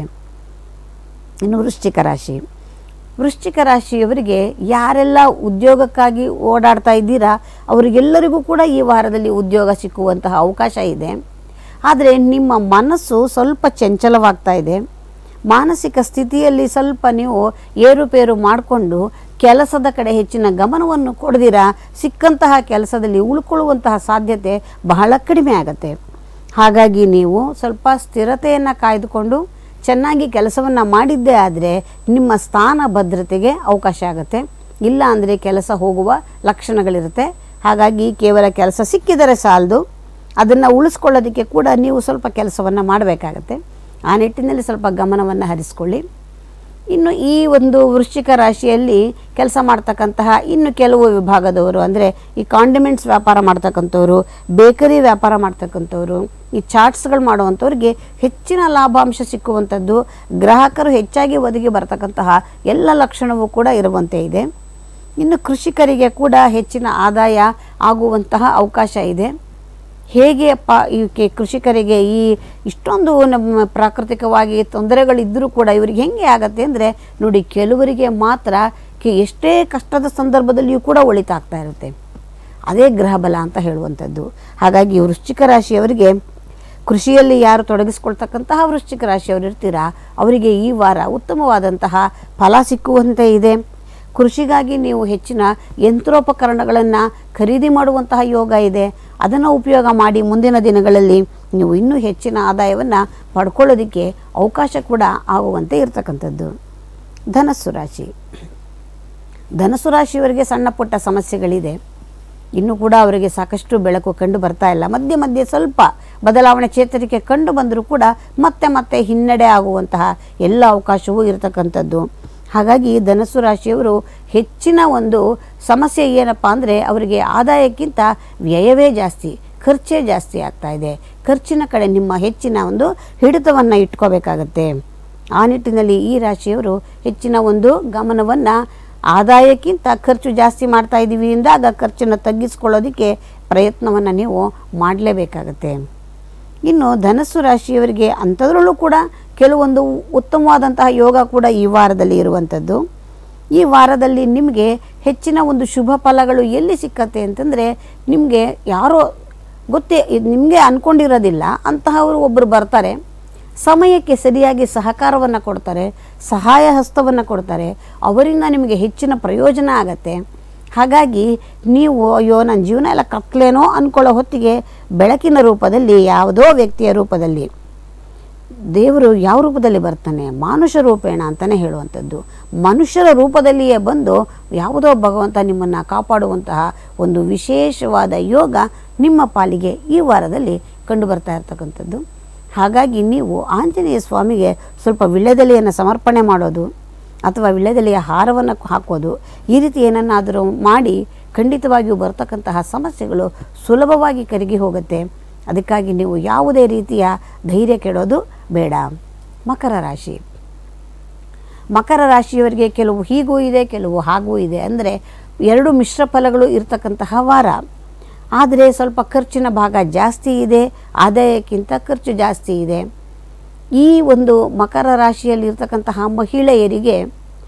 ಇನ್ನು ವೃಶ್ಚಿಕ ರಾಶಿ ವೃಶ್ಚಿಕ ರಾಶಿಯವರಿಗೆ ಯಾರೆಲ್ಲ ಉದ್ಯೋಗಕ್ಕಾಗಿ ಓಡಾಡ್ತಾ ಇದ್ದೀರಾ ಅವರಿಗೆಲ್ಲರಿಗೂ ಕೂಡ ಈ ವಾರದಲ್ಲಿ ಉದ್ಯೋಗ ಸಿಕ್ಕುವಂತಹ ಅವಕಾಶ ಇದೆ ಆದರೆ ನಿಮ್ಮ ಮನಸ್ಸು ಸ್ವಲ್ಪ ಚಂಚಲವಾಗ್ತಾ ಇದೆ ಮಾನಸಿಕ ಸ್ಥಿತಿಯಲ್ಲಿ ಸ್ವಲ್ಪ ನೀವು ಏರುಪೇರು ಮಾಡಿಕೊಂಡು ಕೆಲಸದ ಕಡೆ ಹೆಚ್ಚಿನ ಗಮನವನ್ನು ಕೊಡದಿರ ಸಿಕ್ಕಂತಹ ಕೆಲಸದಲ್ಲಿ ಉಳ್ಕೊಳ್ಳುವಂತಹ ಸಾಧ್ಯತೆ ಬಹಳ ಕಡಿಮೆ ಆಗುತ್ತೆ ಹಾಗಾಗಿ ನೀವು ಸ್ವಲ್ಪ ಸ್ಥಿರತೆಯನ್ನು ಕಾಯ್ದುಕೊಂಡು ಚೆನ್ನಾಗಿ ಕೆಲಸವನ್ನು ಮಾಡಿದ್ದೇ ಆದರೆ ನಿಮ್ಮ ಸ್ಥಾನ ಭದ್ರತೆಗೆ ಅವಕಾಶ ಆಗುತ್ತೆ ಇಲ್ಲ ಅಂದರೆ ಕೆಲಸ ಹೋಗುವ ಲಕ್ಷಣಗಳಿರುತ್ತೆ ಹಾಗಾಗಿ ಕೇವಲ ಕೆಲಸ ಸಿಕ್ಕಿದರೆ ಸಾಲದು ಅದನ್ನು ಉಳಿಸ್ಕೊಳ್ಳೋದಕ್ಕೆ ಕೂಡ ನೀವು ಸ್ವಲ್ಪ ಕೆಲಸವನ್ನು ಮಾಡಬೇಕಾಗತ್ತೆ ಆ ನಿಟ್ಟಿನಲ್ಲಿ ಸ್ವಲ್ಪ ಗಮನವನ್ನು ಹರಿಸ್ಕೊಳ್ಳಿ ಇನ್ನು ಈ ಒಂದು ವೃಶ್ಚಿಕ ರಾಶಿಯಲ್ಲಿ ಕೆಲಸ ಮಾಡ್ತಕ್ಕಂತಹ ಇನ್ನು ಕೆಲವು ವಿಭಾಗದವರು ಅಂದರೆ ಈ ಕಾಂಡಿಮೆಂಟ್ಸ್ ವ್ಯಾಪಾರ ಮಾಡ್ತಕ್ಕಂಥವ್ರು ಬೇಕರಿ ವ್ಯಾಪಾರ ಮಾಡ್ತಕ್ಕಂಥವ್ರು ಈ ಚಾಟ್ಸ್ಗಳು ಮಾಡುವಂಥವ್ರಿಗೆ ಹೆಚ್ಚಿನ ಲಾಭಾಂಶ ಸಿಕ್ಕುವಂಥದ್ದು ಗ್ರಾಹಕರು ಹೆಚ್ಚಾಗಿ ಒದಗಿ ಬರ್ತಕ್ಕಂತಹ ಎಲ್ಲ ಲಕ್ಷಣವೂ ಕೂಡ ಇರುವಂತೆ ಇದೆ ಇನ್ನು ಕೃಷಿಕರಿಗೆ ಕೂಡ ಹೆಚ್ಚಿನ ಆದಾಯ ಆಗುವಂತಹ ಅವಕಾಶ ಇದೆ ಹೇಗೆ ಅಪ್ಪ ಈ ಕೆ- ಕೃಷಿಕರಿಗೆ ಈ ಇಷ್ಟೊಂದು ನಮ್ಮ ಪ್ರಾಕೃತಿಕವಾಗಿ ತೊಂದರೆಗಳಿದ್ದರೂ ಕೂಡ ಇವರಿಗೆ ಹೆಂಗೆ ಆಗತ್ತೆ ಅಂದರೆ ನೋಡಿ ಕೆಲವರಿಗೆ ಮಾತ್ರ ಕೆ ಎಷ್ಟೇ ಕಷ್ಟದ ಸಂದರ್ಭದಲ್ಲಿಯೂ ಕೂಡ ಒಳಿತಾಗ್ತಾ ಇರುತ್ತೆ ಅದೇ ಗ್ರಹಬಲ ಅಂತ ಹೇಳುವಂಥದ್ದು ಹಾಗಾಗಿ ವೃಶ್ಚಿಕ ರಾಶಿಯವರಿಗೆ ಕೃಷಿಯಲ್ಲಿ ಯಾರು ತೊಡಗಿಸ್ಕೊಳ್ತಕ್ಕಂತಹ ವೃಶ್ಚಿಕ ರಾಶಿಯವರು ಇರ್ತೀರಾ ಅವರಿಗೆ ಈ ವಾರ ಉತ್ತಮವಾದಂತಹ ಫಲ ಸಿಕ್ಕುವಂತೆ ಇದೆ ಕೃಷಿಗಾಗಿ ನೀವು ಹೆಚ್ಚಿನ ಯಂತ್ರೋಪಕರಣಗಳನ್ನು ಖರೀದಿ ಮಾಡುವಂತಹ ಯೋಗ ಇದೆ ಅದನ್ನು ಉಪಯೋಗ ಮಾಡಿ ಮುಂದಿನ ದಿನಗಳಲ್ಲಿ ನೀವು ಇನ್ನೂ ಹೆಚ್ಚಿನ ಆದಾಯವನ್ನು ಪಡ್ಕೊಳ್ಳೋದಕ್ಕೆ ಅವಕಾಶ ಕೂಡ ಆಗುವಂತೆ ಇರತಕ್ಕಂಥದ್ದು ಧನಸ್ಸು ರಾಶಿ ಧನಸ್ಸು ರಾಶಿಯವರಿಗೆ ಸಣ್ಣ ಪುಟ್ಟ ಸಮಸ್ಯೆಗಳಿದೆ ಇನ್ನೂ ಕೂಡ ಅವರಿಗೆ ಸಾಕಷ್ಟು ಬೆಳಕು ಕಂಡು ಬರ್ತಾ ಇಲ್ಲ ಮಧ್ಯೆ ಮಧ್ಯೆ ಸ್ವಲ್ಪ ಬದಲಾವಣೆ ಚೇತರಿಕೆ ಕಂಡು ಬಂದರೂ ಕೂಡ ಮತ್ತೆ ಮತ್ತೆ ಹಿನ್ನಡೆ ಆಗುವಂತಹ ಎಲ್ಲ ಅವಕಾಶವೂ ಇರತಕ್ಕಂಥದ್ದು ಹಾಗಾಗಿ ಧನಸ್ಸು ರಾಶಿಯವರು ಹೆಚ್ಚಿನ ಒಂದು ಸಮಸ್ಯೆ ಏನಪ್ಪ ಅಂದರೆ ಅವರಿಗೆ ಆದಾಯಕ್ಕಿಂತ ವ್ಯಯವೇ ಜಾಸ್ತಿ ಖರ್ಚೇ ಜಾಸ್ತಿ ಆಗ್ತಾ ಇದೆ ಖರ್ಚಿನ ಕಡೆ ನಿಮ್ಮ ಹೆಚ್ಚಿನ ಒಂದು ಹಿಡಿತವನ್ನು ಇಟ್ಕೋಬೇಕಾಗತ್ತೆ ಆ ನಿಟ್ಟಿನಲ್ಲಿ ಈ ರಾಶಿಯವರು ಹೆಚ್ಚಿನ ಒಂದು ಗಮನವನ್ನು ಆದಾಯಕ್ಕಿಂತ ಖರ್ಚು ಜಾಸ್ತಿ ಮಾಡ್ತಾ ಇದ್ದೀವಿ ಎಂದಾಗ ಖರ್ಚನ್ನು ತಗ್ಗಿಸ್ಕೊಳ್ಳೋದಕ್ಕೆ ಪ್ರಯತ್ನವನ್ನು ನೀವು ಮಾಡಲೇಬೇಕಾಗತ್ತೆ ಇನ್ನು ಧನಸ್ಸು ರಾಶಿಯವರಿಗೆ ಅಂಥದ್ರಲ್ಲೂ ಕೂಡ ಕೆಲವೊಂದು ಉತ್ತಮವಾದಂತಹ ಯೋಗ ಕೂಡ ಈ ವಾರದಲ್ಲಿ ಇರುವಂಥದ್ದು ಈ ವಾರದಲ್ಲಿ ನಿಮಗೆ ಹೆಚ್ಚಿನ ಒಂದು ಶುಭ ಫಲಗಳು ಎಲ್ಲಿ ಸಿಕ್ಕತ್ತೆ ಅಂತಂದರೆ ನಿಮಗೆ ಯಾರೋ ಗೊತ್ತೇ ಇದು ನಿಮಗೆ ಅಂದ್ಕೊಂಡಿರೋದಿಲ್ಲ ಅಂತಹವರು ಒಬ್ಬರು ಬರ್ತಾರೆ ಸಮಯಕ್ಕೆ ಸರಿಯಾಗಿ ಸಹಕಾರವನ್ನು ಕೊಡ್ತಾರೆ ಸಹಾಯ ಹಸ್ತವನ್ನು ಕೊಡ್ತಾರೆ ಅವರಿಂದ ನಿಮಗೆ ಹೆಚ್ಚಿನ ಪ್ರಯೋಜನ ಆಗತ್ತೆ ಹಾಗಾಗಿ ನೀವು ಅಯ್ಯೋ ನನ್ನ ಜೀವನ ಎಲ್ಲ ಕತ್ಲೇನೋ ಅಂದ್ಕೊಳ್ಳೋ ಹೊತ್ತಿಗೆ ಬೆಳಕಿನ ರೂಪದಲ್ಲಿ ಯಾವುದೋ ವ್ಯಕ್ತಿಯ ರೂಪದಲ್ಲಿ ದೇವರು ಯಾವ ರೂಪದಲ್ಲಿ ಬರ್ತಾನೆ ಮಾನುಷ ರೂಪೇಣ ಅಂತಲೇ ಹೇಳುವಂಥದ್ದು ಮನುಷ್ಯರ ರೂಪದಲ್ಲಿಯೇ ಬಂದು ಯಾವುದೋ ಭಗವಂತ ನಿಮ್ಮನ್ನು ಕಾಪಾಡುವಂತಹ ಒಂದು ವಿಶೇಷವಾದ ಯೋಗ ನಿಮ್ಮ ಪಾಲಿಗೆ ಈ ವಾರದಲ್ಲಿ ಕಂಡು ಬರ್ತಾ ಇರ್ತಕ್ಕಂಥದ್ದು ಹಾಗಾಗಿ ನೀವು ಆಂಜನೇಯ ಸ್ವಾಮಿಗೆ ಸ್ವಲ್ಪ ವಿಳ್ಯದೆಲೆಯನ್ನು ಸಮರ್ಪಣೆ ಮಾಡೋದು ಅಥವಾ ವಿಳ್ಯದೆಲೆಯ ಹಾರವನ್ನು ಹಾಕೋದು ಈ ರೀತಿ ಏನನ್ನಾದರೂ ಮಾಡಿ ಖಂಡಿತವಾಗಿಯೂ ಬರ್ತಕ್ಕಂತಹ ಸಮಸ್ಯೆಗಳು ಸುಲಭವಾಗಿ ಕರಗಿ ಹೋಗುತ್ತೆ ಅದಕ್ಕಾಗಿ ನೀವು ಯಾವುದೇ ರೀತಿಯ ಧೈರ್ಯ ಕೆಡೋದು ಬೇಡ ಮಕರ ರಾಶಿ ಮಕರ ರಾಶಿಯವರಿಗೆ ಕೆಲವು ಹೀಗೂ ಇದೆ ಕೆಲವು ಹಾಗೂ ಇದೆ ಅಂದರೆ ಎರಡು ಮಿಶ್ರ ಫಲಗಳು ಇರತಕ್ಕಂತಹ ವಾರ ಆದರೆ ಸ್ವಲ್ಪ ಖರ್ಚಿನ ಭಾಗ ಜಾಸ್ತಿ ಇದೆ ಆದಾಯಕ್ಕಿಂತ ಖರ್ಚು ಜಾಸ್ತಿ ಇದೆ ಈ ಒಂದು ಮಕರ ರಾಶಿಯಲ್ಲಿ ಇರ್ತಕ್ಕಂತಹ ಮಹಿಳೆಯರಿಗೆ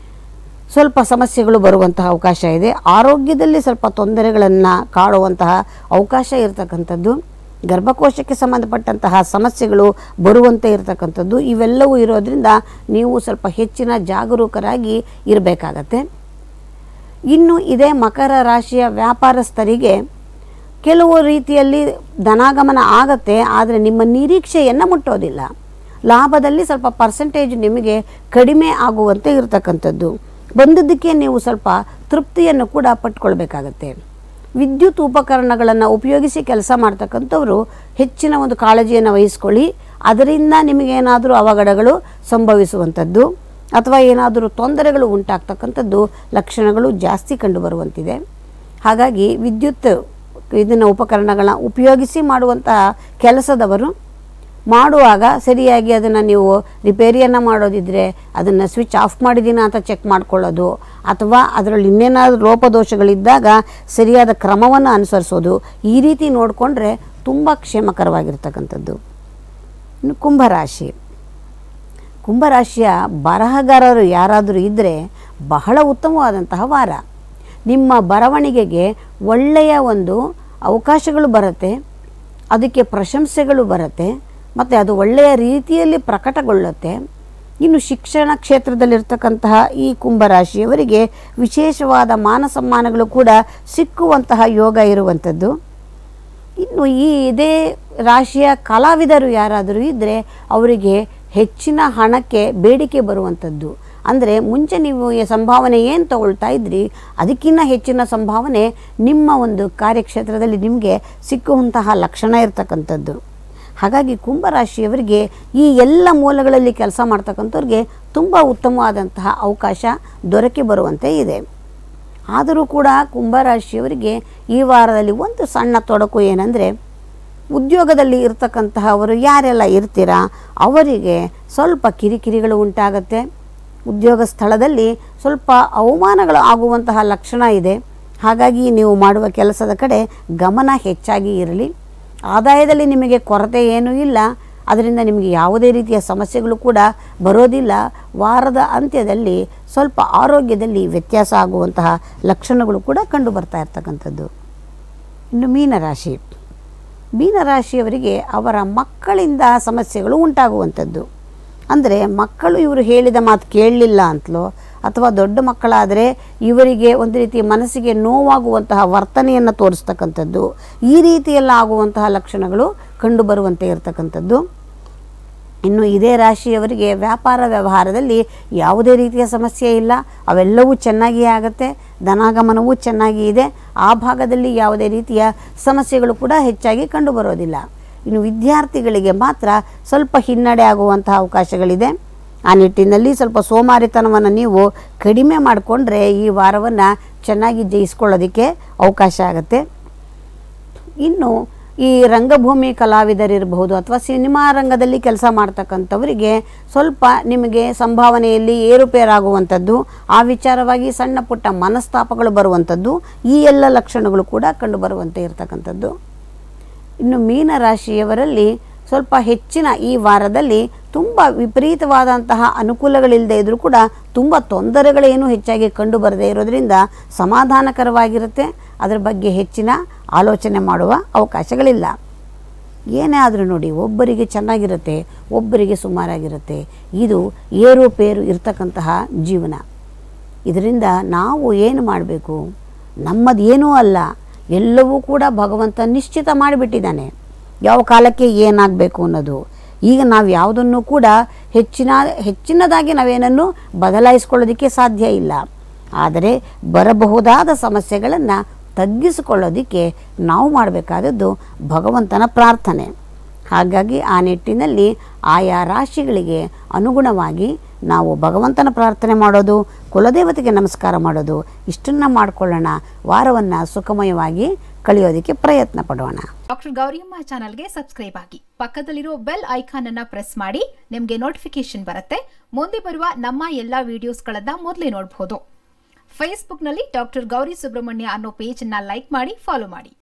ಸ್ವಲ್ಪ ಸಮಸ್ಯೆಗಳು ಬರುವಂತಹ ಅವಕಾಶ ಇದೆ ಆರೋಗ್ಯದಲ್ಲಿ ಸ್ವಲ್ಪ ತೊಂದರೆಗಳನ್ನು ಕಾಡುವಂತಹ ಅವಕಾಶ ಇರತಕ್ಕಂಥದ್ದು ಗರ್ಭಕೋಶಕ್ಕೆ ಸಂಬಂಧಪಟ್ಟಂತಹ ಸಮಸ್ಯೆಗಳು ಬರುವಂತೆ ಇರತಕ್ಕಂಥದ್ದು ಇವೆಲ್ಲವೂ ಇರೋದ್ರಿಂದ ನೀವು ಸ್ವಲ್ಪ ಹೆಚ್ಚಿನ ಜಾಗರೂಕರಾಗಿ ಇರಬೇಕಾಗತ್ತೆ ಇನ್ನು ಇದೇ ಮಕರ ರಾಶಿಯ ವ್ಯಾಪಾರಸ್ಥರಿಗೆ ಕೆಲವು ರೀತಿಯಲ್ಲಿ ಧನಾಗಮನ ಆಗತ್ತೆ ಆದರೆ ನಿಮ್ಮ ನಿರೀಕ್ಷೆಯನ್ನು ಮುಟ್ಟೋದಿಲ್ಲ ಲಾಭದಲ್ಲಿ ಸ್ವಲ್ಪ ಪರ್ಸೆಂಟೇಜ್ ನಿಮಗೆ ಕಡಿಮೆ ಆಗುವಂತೆ ಇರತಕ್ಕಂಥದ್ದು ಬಂದದ್ದಕ್ಕೆ ನೀವು ಸ್ವಲ್ಪ ತೃಪ್ತಿಯನ್ನು ಕೂಡ ಪಟ್ಕೊಳ್ಬೇಕಾಗತ್ತೆ ವಿದ್ಯುತ್ ಉಪಕರಣಗಳನ್ನು ಉಪಯೋಗಿಸಿ ಕೆಲಸ ಮಾಡ್ತಕ್ಕಂಥವರು ಹೆಚ್ಚಿನ ಒಂದು ಕಾಳಜಿಯನ್ನು ವಹಿಸ್ಕೊಳ್ಳಿ ಅದರಿಂದ ನಿಮಗೇನಾದರೂ ಅವಘಡಗಳು ಸಂಭವಿಸುವಂಥದ್ದು ಅಥವಾ ಏನಾದರೂ ತೊಂದರೆಗಳು ಉಂಟಾಗ್ತಕ್ಕಂಥದ್ದು ಲಕ್ಷಣಗಳು ಜಾಸ್ತಿ ಕಂಡುಬರುವಂತಿದೆ ಹಾಗಾಗಿ ವಿದ್ಯುತ್ ಇದನ್ನು ಉಪಕರಣಗಳನ್ನ ಉಪಯೋಗಿಸಿ ಮಾಡುವಂತಹ ಕೆಲಸದವರು ಮಾಡುವಾಗ ಸರಿಯಾಗಿ ಅದನ್ನು ನೀವು ರಿಪೇರಿಯನ್ನು ಮಾಡೋದಿದ್ರೆ ಅದನ್ನು ಸ್ವಿಚ್ ಆಫ್ ಮಾಡಿದ್ದೀನ ಅಂತ ಚೆಕ್ ಮಾಡ್ಕೊಳ್ಳೋದು ಅಥವಾ ಅದರಲ್ಲಿ ಇನ್ನೇನಾದರೂ ಲೋಪದೋಷಗಳಿದ್ದಾಗ ಸರಿಯಾದ ಕ್ರಮವನ್ನು ಅನುಸರಿಸೋದು ಈ ರೀತಿ ನೋಡಿಕೊಂಡ್ರೆ ತುಂಬ ಕ್ಷೇಮಕರವಾಗಿರ್ತಕ್ಕಂಥದ್ದು ಇನ್ನು ಕುಂಭರಾಶಿ ಕುಂಭರಾಶಿಯ ಬರಹಗಾರರು ಯಾರಾದರೂ ಇದ್ದರೆ ಬಹಳ ಉತ್ತಮವಾದಂತಹ ವಾರ ನಿಮ್ಮ ಬರವಣಿಗೆಗೆ ಒಳ್ಳೆಯ ಒಂದು ಅವಕಾಶಗಳು ಬರುತ್ತೆ ಅದಕ್ಕೆ ಪ್ರಶಂಸೆಗಳು ಬರುತ್ತೆ ಮತ್ತು ಅದು ಒಳ್ಳೆಯ ರೀತಿಯಲ್ಲಿ ಪ್ರಕಟಗೊಳ್ಳುತ್ತೆ ಇನ್ನು ಶಿಕ್ಷಣ ಕ್ಷೇತ್ರದಲ್ಲಿರ್ತಕ್ಕಂತಹ ಈ ಕುಂಭರಾಶಿಯವರಿಗೆ ವಿಶೇಷವಾದ ಮಾನ ಸಮ್ಮಾನಗಳು ಕೂಡ ಸಿಕ್ಕುವಂತಹ ಯೋಗ ಇರುವಂಥದ್ದು ಇನ್ನು ಈ ಇದೇ ರಾಶಿಯ ಕಲಾವಿದರು ಯಾರಾದರೂ ಇದ್ದರೆ ಅವರಿಗೆ ಹೆಚ್ಚಿನ ಹಣಕ್ಕೆ ಬೇಡಿಕೆ ಬರುವಂಥದ್ದು ಅಂದರೆ ಮುಂಚೆ ನೀವು ಈ ಸಂಭಾವನೆ ಏನು ತಗೊಳ್ತಾ ಇದ್ರಿ ಅದಕ್ಕಿಂತ ಹೆಚ್ಚಿನ ಸಂಭಾವನೆ ನಿಮ್ಮ ಒಂದು ಕಾರ್ಯಕ್ಷೇತ್ರದಲ್ಲಿ ನಿಮಗೆ ಸಿಕ್ಕುವಂತಹ ಲಕ್ಷಣ ಇರತಕ್ಕಂಥದ್ದು ಹಾಗಾಗಿ ಕುಂಭರಾಶಿಯವರಿಗೆ ಈ ಎಲ್ಲ ಮೂಲಗಳಲ್ಲಿ ಕೆಲಸ ಮಾಡ್ತಕ್ಕಂಥವ್ರಿಗೆ ತುಂಬ ಉತ್ತಮವಾದಂತಹ ಅವಕಾಶ ದೊರಕಿ ಬರುವಂತೆ ಇದೆ ಆದರೂ ಕೂಡ ಕುಂಭರಾಶಿಯವರಿಗೆ ಈ ವಾರದಲ್ಲಿ ಒಂದು ಸಣ್ಣ ತೊಡಕು ಏನಂದರೆ ಉದ್ಯೋಗದಲ್ಲಿ ಇರ್ತಕ್ಕಂತಹವರು ಯಾರೆಲ್ಲ ಇರ್ತೀರಾ ಅವರಿಗೆ ಸ್ವಲ್ಪ ಕಿರಿಕಿರಿಗಳು ಉಂಟಾಗತ್ತೆ ಉದ್ಯೋಗ ಸ್ಥಳದಲ್ಲಿ ಸ್ವಲ್ಪ ಅವಮಾನಗಳು ಆಗುವಂತಹ ಲಕ್ಷಣ ಇದೆ ಹಾಗಾಗಿ ನೀವು ಮಾಡುವ ಕೆಲಸದ ಕಡೆ ಗಮನ ಹೆಚ್ಚಾಗಿ ಇರಲಿ ಆದಾಯದಲ್ಲಿ ನಿಮಗೆ ಕೊರತೆ ಏನೂ ಇಲ್ಲ ಅದರಿಂದ ನಿಮಗೆ ಯಾವುದೇ ರೀತಿಯ ಸಮಸ್ಯೆಗಳು ಕೂಡ ಬರೋದಿಲ್ಲ ವಾರದ ಅಂತ್ಯದಲ್ಲಿ ಸ್ವಲ್ಪ ಆರೋಗ್ಯದಲ್ಲಿ ವ್ಯತ್ಯಾಸ ಆಗುವಂತಹ ಲಕ್ಷಣಗಳು ಕೂಡ ಕಂಡು ಬರ್ತಾ ಇರ್ತಕ್ಕಂಥದ್ದು ಇನ್ನು ಮೀನರಾಶಿ ಮೀನರಾಶಿಯವರಿಗೆ ಅವರ ಮಕ್ಕಳಿಂದ ಸಮಸ್ಯೆಗಳು ಉಂಟಾಗುವಂಥದ್ದು ಅಂದರೆ ಮಕ್ಕಳು ಇವರು ಹೇಳಿದ ಮಾತು ಕೇಳಲಿಲ್ಲ ಅಂತಲೋ ಅಥವಾ ದೊಡ್ಡ ಮಕ್ಕಳಾದರೆ ಇವರಿಗೆ ಒಂದು ರೀತಿ ಮನಸ್ಸಿಗೆ ನೋವಾಗುವಂತಹ ವರ್ತನೆಯನ್ನು ತೋರಿಸ್ತಕ್ಕಂಥದ್ದು ಈ ರೀತಿಯೆಲ್ಲ ಆಗುವಂತಹ ಲಕ್ಷಣಗಳು ಕಂಡುಬರುವಂತೆ ಇರತಕ್ಕಂಥದ್ದು ಇನ್ನು ಇದೇ ರಾಶಿಯವರಿಗೆ ವ್ಯಾಪಾರ ವ್ಯವಹಾರದಲ್ಲಿ ಯಾವುದೇ ರೀತಿಯ ಸಮಸ್ಯೆ ಇಲ್ಲ ಅವೆಲ್ಲವೂ ಚೆನ್ನಾಗಿಯೇ ಆಗುತ್ತೆ ಧನಾಗಮನವೂ ಚೆನ್ನಾಗಿ ಇದೆ ಆ ಭಾಗದಲ್ಲಿ ಯಾವುದೇ ರೀತಿಯ ಸಮಸ್ಯೆಗಳು ಕೂಡ ಹೆಚ್ಚಾಗಿ ಕಂಡುಬರೋದಿಲ್ಲ ಇನ್ನು ವಿದ್ಯಾರ್ಥಿಗಳಿಗೆ ಮಾತ್ರ ಸ್ವಲ್ಪ ಹಿನ್ನಡೆ ಆಗುವಂತಹ ಅವಕಾಶಗಳಿದೆ ಆ ನಿಟ್ಟಿನಲ್ಲಿ ಸ್ವಲ್ಪ ಸೋಮಾರಿತನವನ್ನು ನೀವು ಕಡಿಮೆ ಮಾಡಿಕೊಂಡ್ರೆ ಈ ವಾರವನ್ನು ಚೆನ್ನಾಗಿ ಜಯಿಸ್ಕೊಳ್ಳೋದಕ್ಕೆ ಅವಕಾಶ ಆಗುತ್ತೆ ಇನ್ನು ಈ ರಂಗಭೂಮಿ ಕಲಾವಿದರಿರಬಹುದು ಅಥವಾ ಸಿನಿಮಾ ರಂಗದಲ್ಲಿ ಕೆಲಸ ಮಾಡ್ತಕ್ಕಂಥವರಿಗೆ ಸ್ವಲ್ಪ ನಿಮಗೆ ಸಂಭಾವನೆಯಲ್ಲಿ ಏರುಪೇರಾಗುವಂಥದ್ದು ಆ ವಿಚಾರವಾಗಿ ಸಣ್ಣ ಪುಟ್ಟ ಮನಸ್ತಾಪಗಳು ಬರುವಂಥದ್ದು ಈ ಎಲ್ಲ ಲಕ್ಷಣಗಳು ಕೂಡ ಕಂಡು ಬರುವಂತೆ ಇರತಕ್ಕಂಥದ್ದು ಇನ್ನು ಮೀನ ರಾಶಿಯವರಲ್ಲಿ ಸ್ವಲ್ಪ ಹೆಚ್ಚಿನ ಈ ವಾರದಲ್ಲಿ ತುಂಬ ವಿಪರೀತವಾದಂತಹ ಅನುಕೂಲಗಳಿಲ್ಲದೆ ಇದ್ರೂ ಕೂಡ ತುಂಬ ತೊಂದರೆಗಳೇನು ಹೆಚ್ಚಾಗಿ ಕಂಡು ಬರದೇ ಇರೋದ್ರಿಂದ ಸಮಾಧಾನಕರವಾಗಿರುತ್ತೆ ಅದರ ಬಗ್ಗೆ ಹೆಚ್ಚಿನ ಆಲೋಚನೆ ಮಾಡುವ ಅವಕಾಶಗಳಿಲ್ಲ ಏನೇ ಆದರೂ ನೋಡಿ ಒಬ್ಬರಿಗೆ ಚೆನ್ನಾಗಿರುತ್ತೆ ಒಬ್ಬರಿಗೆ ಸುಮಾರಾಗಿರುತ್ತೆ ಇದು ಏರುಪೇರು ಇರ್ತಕ್ಕಂತಹ ಜೀವನ ಇದರಿಂದ ನಾವು ಏನು ಮಾಡಬೇಕು ನಮ್ಮದು ಏನೂ ಅಲ್ಲ ಎಲ್ಲವೂ ಕೂಡ ಭಗವಂತ ನಿಶ್ಚಿತ ಮಾಡಿಬಿಟ್ಟಿದ್ದಾನೆ ಯಾವ ಕಾಲಕ್ಕೆ ಏನಾಗಬೇಕು ಅನ್ನೋದು ಈಗ ನಾವು ಯಾವುದನ್ನು ಕೂಡ ಹೆಚ್ಚಿನ ಹೆಚ್ಚಿನದಾಗಿ ನಾವೇನನ್ನು ಬದಲಾಯಿಸ್ಕೊಳ್ಳೋದಕ್ಕೆ ಸಾಧ್ಯ ಇಲ್ಲ ಆದರೆ ಬರಬಹುದಾದ ಸಮಸ್ಯೆಗಳನ್ನು ತಗ್ಗಿಸಿಕೊಳ್ಳೋದಕ್ಕೆ ನಾವು ಮಾಡಬೇಕಾದದ್ದು ಭಗವಂತನ ಪ್ರಾರ್ಥನೆ ಹಾಗಾಗಿ ಆ ನಿಟ್ಟಿನಲ್ಲಿ ಆಯಾ ರಾಶಿಗಳಿಗೆ ಅನುಗುಣವಾಗಿ ನಾವು ಭಗವಂತನ ಪ್ರಾರ್ಥನೆ ಮಾಡೋದು ಕುಲದೇವತೆಗೆ ನಮಸ್ಕಾರ ಮಾಡೋದು ಇಷ್ಟನ್ನು ಮಾಡಿಕೊಳ್ಳೋಣ ವಾರವನ್ನು ಸುಖಮಯವಾಗಿ ಕಳೆಯೋದಕ್ಕೆ ಪ್ರಯತ್ನ ಪಡೋಣ ಡಾಕ್ಟರ್ ಗೌರಿಯಮ್ಮ ಚಾನಲ್ಗೆ ಸಬ್ಸ್ಕ್ರೈಬ್ ಆಗಿ ಪಕ್ಕದಲ್ಲಿರೋ ಬೆಲ್ ಐಕಾನ್ ಅನ್ನ ಪ್ರೆಸ್ ಮಾಡಿ ನಿಮಗೆ ನೋಟಿಫಿಕೇಶನ್ ಬರುತ್ತೆ ಮುಂದೆ ಬರುವ ನಮ್ಮ ಎಲ್ಲಾ ವಿಡಿಯೋಸ್ಗಳನ್ನ ಮೊದಲೇ ನೋಡಬಹುದು ಫೇಸ್ಬುಕ್ನಲ್ಲಿ ಡಾಕ್ಟರ್ ಗೌರಿ ಸುಬ್ರಹ್ಮಣ್ಯ ಅನ್ನೋ ಪೇಜ್ ಅನ್ನ ಲೈಕ್ ಮಾಡಿ ಫಾಲೋ ಮಾಡಿ